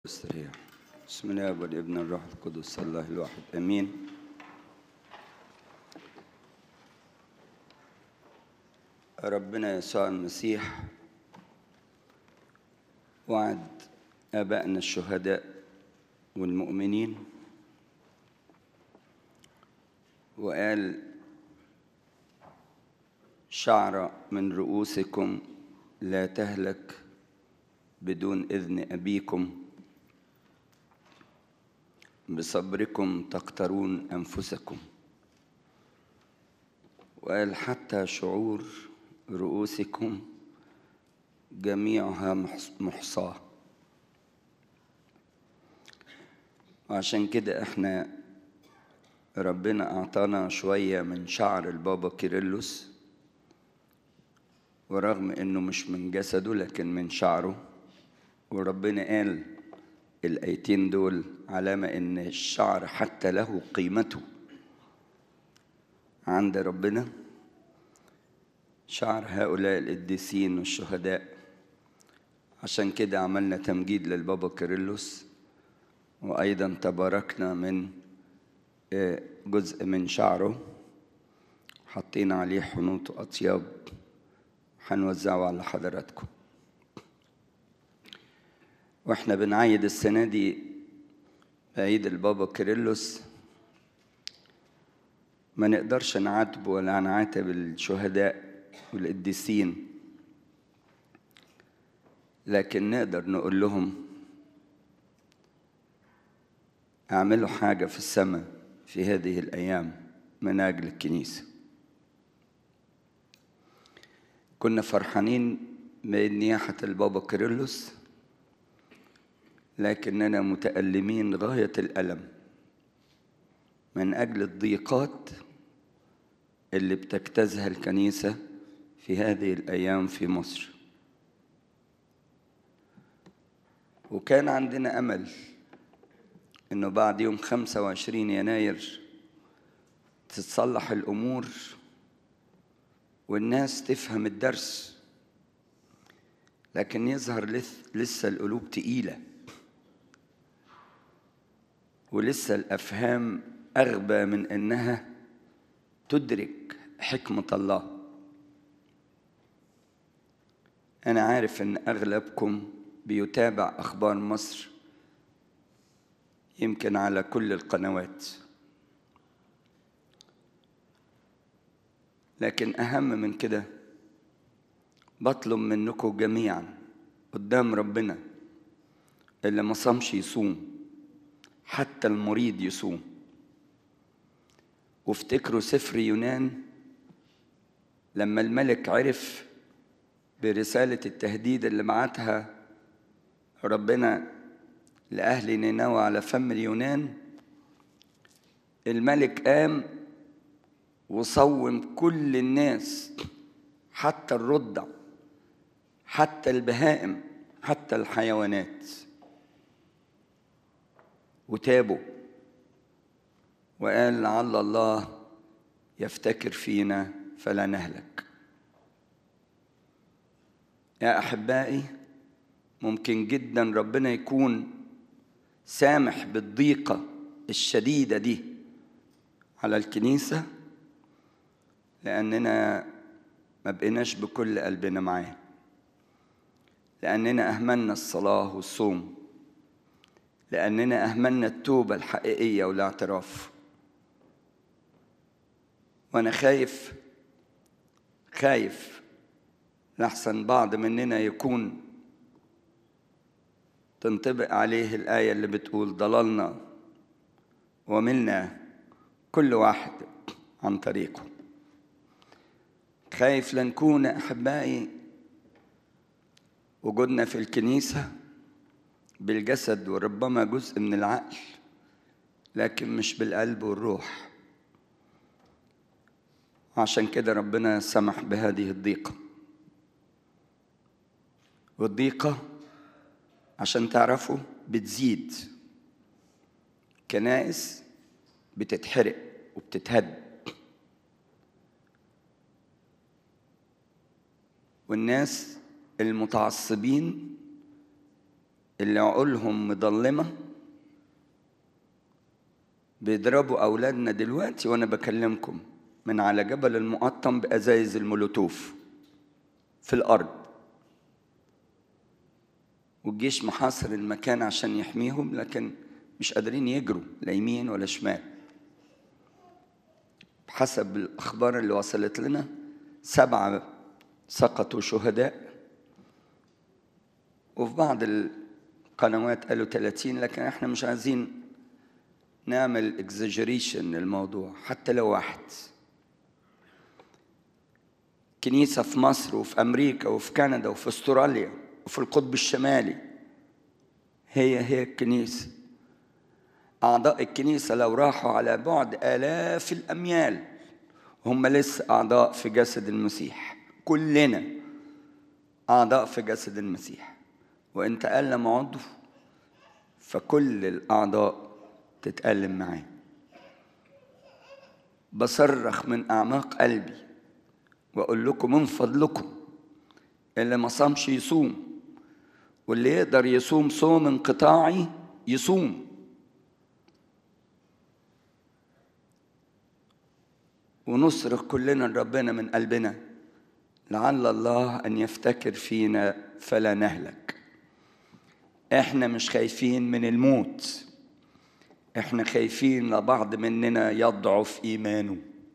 استريح بسم الله والابن الروح القدس الله الواحد امين ربنا يسوع المسيح وعد ابائنا الشهداء والمؤمنين وقال شعر من رؤوسكم لا تهلك بدون اذن ابيكم بصبركم تقترون انفسكم وقال حتى شعور رؤوسكم جميعها محصاه وعشان كده احنا ربنا اعطانا شويه من شعر البابا كيرلس ورغم انه مش من جسده لكن من شعره وربنا قال الايتين دول علامه ان الشعر حتى له قيمته عند ربنا شعر هؤلاء القديسين والشهداء عشان كده عملنا تمجيد للبابا كيرلس وايضا تباركنا من جزء من شعره حطينا عليه حنوط واطياب هنوزعه على حضراتكم واحنا بنعيد السنة دي عيد البابا كيرلس ما نقدرش نعاتبه ولا نعاتب الشهداء والقديسين لكن نقدر نقول لهم اعملوا حاجة في السماء في هذه الأيام من أجل الكنيسة كنا فرحانين من نياحة البابا كيرلس لكننا متألمين غاية الألم من أجل الضيقات اللي بتجتازها الكنيسة في هذه الأيام في مصر وكان عندنا أمل إنه بعد يوم 25 يناير تتصلح الأمور والناس تفهم الدرس لكن يظهر لسه القلوب تقيله ولسه الافهام اغبى من انها تدرك حكمه الله انا عارف ان اغلبكم بيتابع اخبار مصر يمكن على كل القنوات لكن اهم من كده بطلب منكم جميعا قدام ربنا اللي ما صامش يصوم حتى المريض يصوم وافتكروا سفر يونان لما الملك عرف برسالة التهديد اللي بعتها ربنا لأهل نينوى على فم اليونان الملك قام وصوم كل الناس حتى الرضع حتى البهائم حتى الحيوانات وتابوا وقال لعل الله يفتكر فينا فلا نهلك يا احبائي ممكن جدا ربنا يكون سامح بالضيقه الشديده دي على الكنيسه لاننا ما بقيناش بكل قلبنا معاه لاننا اهملنا الصلاه والصوم لأننا أهملنا التوبة الحقيقية والاعتراف وأنا خايف خايف لحسن بعض مننا يكون تنطبق عليه الآية اللي بتقول ضللنا وملنا كل واحد عن طريقه خايف لنكون أحبائي وجودنا في الكنيسه بالجسد وربما جزء من العقل لكن مش بالقلب والروح عشان كده ربنا سمح بهذه الضيقة والضيقة عشان تعرفوا بتزيد كنائس بتتحرق وبتتهد والناس المتعصبين اللي عقولهم مضلمة بيضربوا أولادنا دلوقتي وأنا بكلمكم من على جبل المقطم بأزايز المولوتوف في الأرض والجيش محاصر المكان عشان يحميهم لكن مش قادرين يجروا لا يمين ولا شمال بحسب الأخبار اللي وصلت لنا سبعة سقطوا شهداء وفي بعض القنوات قالوا 30 لكن احنا مش عايزين نعمل اكزاجريشن للموضوع حتى لو واحد كنيسة في مصر وفي أمريكا وفي كندا وفي أستراليا وفي القطب الشمالي هي هي الكنيسة أعضاء الكنيسة لو راحوا على بعد آلاف الأميال هم لسه أعضاء في جسد المسيح كلنا أعضاء في جسد المسيح وإن تألم عضو فكل الأعضاء تتألم معاه بصرخ من أعماق قلبي وأقول لكم من فضلكم اللي ما صامش يصوم واللي يقدر يصوم صوم انقطاعي يصوم ونصرخ كلنا لربنا من قلبنا لعل الله ان يفتكر فينا فلا نهلك احنا مش خايفين من الموت احنا خايفين لبعض مننا يضعف ايمانه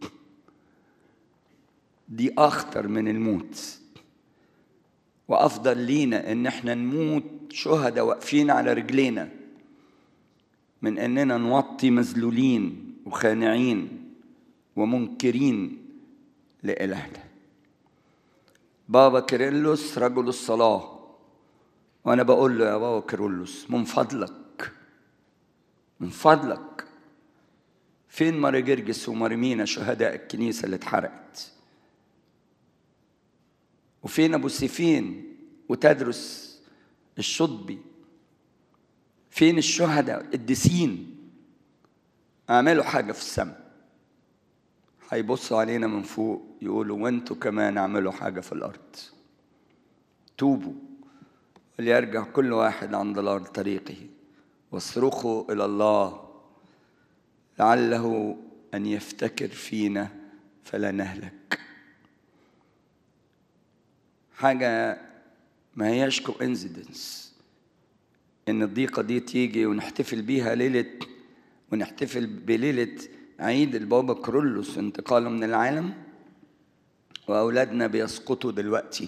دي اخطر من الموت وافضل لينا ان احنا نموت شهداء واقفين على رجلينا من اننا نوطي مذلولين وخانعين ومنكرين لالهنا بابا كيرلس رجل الصلاه وانا بقول له يا بابا كيرلس من فضلك من فضلك فين ماري جرجس وماريمينا شهداء الكنيسه اللي اتحرقت وفين ابو سيفين وتدرس الشطبي فين الشهداء القديسين اعملوا حاجه في السماء هيبصوا علينا من فوق يقولوا وانتوا كمان اعملوا حاجه في الارض توبوا وليرجع كل واحد عن ضلال طريقه واصرخوا الى الله لعله ان يفتكر فينا فلا نهلك حاجة ما هياش كوانزيدنس إن الضيقة دي تيجي ونحتفل بيها ليلة ونحتفل بليلة عيد البابا كرولوس انتقاله من العالم وأولادنا بيسقطوا دلوقتي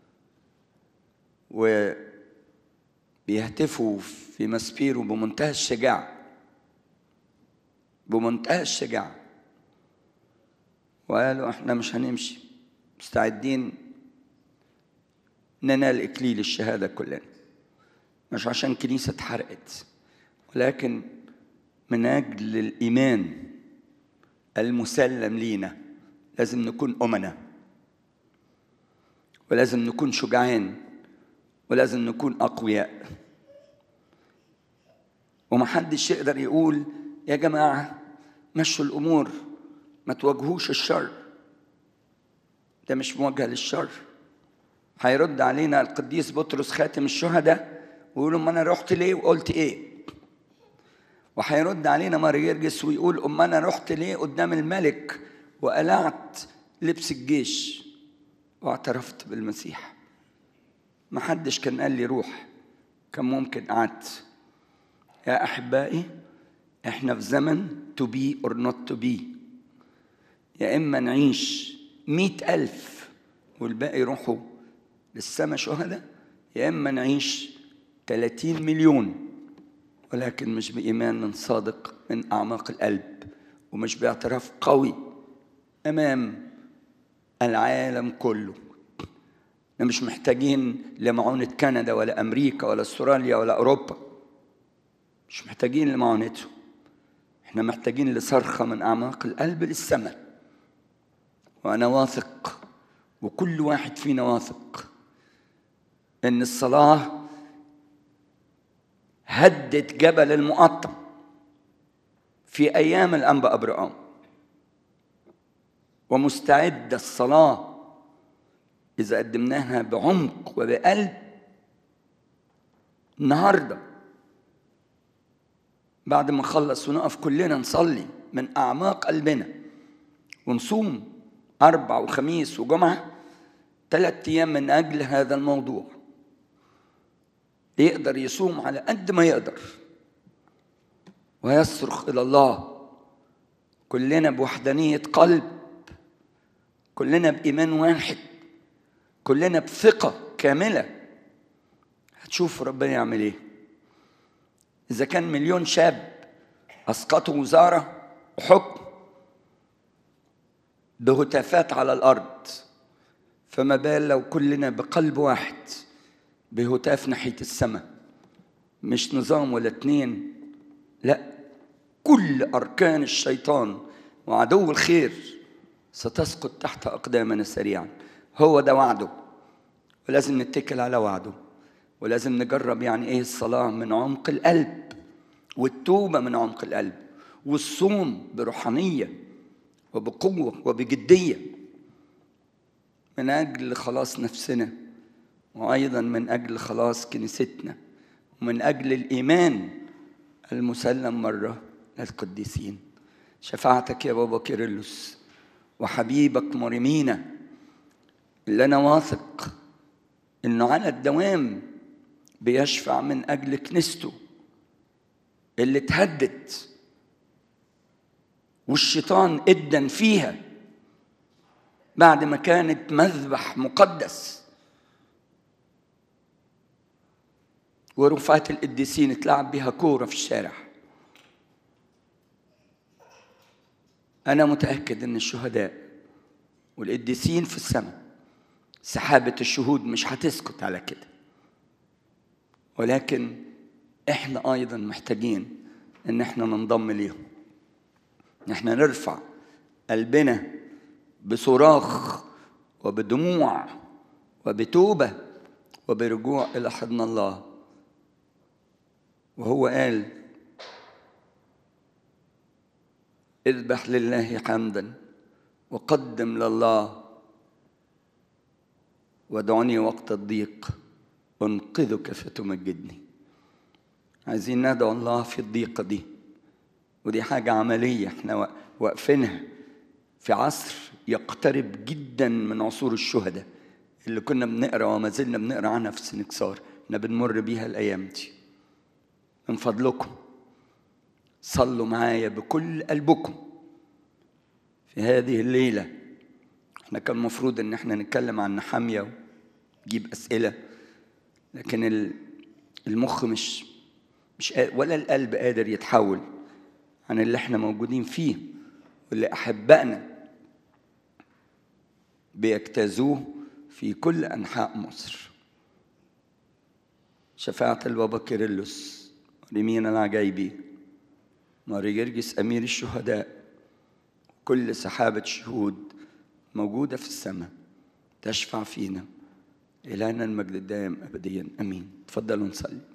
وبيهتفوا في مسبيرو بمنتهى الشجاعة بمنتهى الشجاعة وقالوا احنا مش هنمشي مستعدين ننال إكليل الشهادة كلنا مش عشان كنيسة اتحرقت ولكن من أجل الإيمان المسلم لينا لازم نكون أمنا ولازم نكون شجعان ولازم نكون أقوياء ومحدش يقدر يقول يا جماعة مشوا الأمور ما تواجهوش الشر ده مش مواجهة للشر هيرد علينا القديس بطرس خاتم الشهداء ويقول ما انا رحت ليه وقلت ايه وهيرد علينا ماريرجس ويقول ام انا رحت ليه قدام الملك وقلعت لبس الجيش واعترفت بالمسيح ما حدش كان قال لي روح كان ممكن قعدت يا احبائي احنا في زمن to be or not to be يا اما نعيش مئة ألف والباقي يروحوا للسماء شهداء يا إما نعيش 30 مليون ولكن مش بإيمان من صادق من أعماق القلب ومش باعتراف قوي أمام العالم كله احنا مش محتاجين لمعونة كندا ولا أمريكا ولا أستراليا ولا أوروبا مش محتاجين لمعونتهم احنا محتاجين لصرخة من أعماق القلب للسماء وأنا واثق وكل واحد فينا واثق ان الصلاه هدت جبل المقطم في ايام الانبا ابراهام ومستعده الصلاه اذا قدمناها بعمق وبقلب النهارده بعد ما نخلص ونقف كلنا نصلي من اعماق قلبنا ونصوم اربع وخميس وجمعه ثلاث ايام من اجل هذا الموضوع يقدر يصوم على قد ما يقدر ويصرخ الى الله كلنا بوحدانيه قلب كلنا بايمان واحد كلنا بثقه كامله هتشوف ربنا يعمل ايه اذا كان مليون شاب اسقطوا وزاره وحكم بهتافات على الارض فما بال لو كلنا بقلب واحد بهتاف ناحيه السماء مش نظام ولا اتنين لا كل اركان الشيطان وعدو الخير ستسقط تحت اقدامنا سريعا هو ده وعده ولازم نتكل على وعده ولازم نجرب يعني ايه الصلاه من عمق القلب والتوبه من عمق القلب والصوم بروحانيه وبقوه وبجديه من اجل خلاص نفسنا وايضا من اجل خلاص كنيستنا ومن اجل الايمان المسلم مره للقديسين شفاعتك يا بابا كيرلس وحبيبك مريمينا اللي انا واثق انه على الدوام بيشفع من اجل كنيسته اللي اتهدت والشيطان ادن فيها بعد ما كانت مذبح مقدس ورفات القديسين اتلعب بها كوره في الشارع انا متاكد ان الشهداء والقديسين في السماء سحابه الشهود مش هتسكت على كده ولكن احنا ايضا محتاجين ان احنا ننضم ليهم ان احنا نرفع قلبنا بصراخ وبدموع وبتوبه وبرجوع الى حضن الله وهو قال اذبح لله حمدا وقدم لله وادعني وقت الضيق انقذك فتمجدني عايزين ندعو الله في الضيقة دي ودي حاجة عملية احنا واقفينها في عصر يقترب جدا من عصور الشهداء اللي كنا بنقرا وما زلنا بنقرا عنها في سنكسار احنا بنمر بيها الايام دي من فضلكم صلوا معايا بكل قلبكم في هذه الليلة احنا كان المفروض ان احنا نتكلم عن نحامية ونجيب أسئلة لكن المخ مش مش ولا القلب قادر يتحول عن اللي احنا موجودين فيه واللي أحبائنا بيجتازوه في كل أنحاء مصر شفاعة البابا كيرلس ريمين العجايبي ماري جرجس أمير الشهداء كل سحابة شهود موجودة في السماء تشفع فينا إلهنا المجد الدائم أبديا أمين تفضلوا نصلي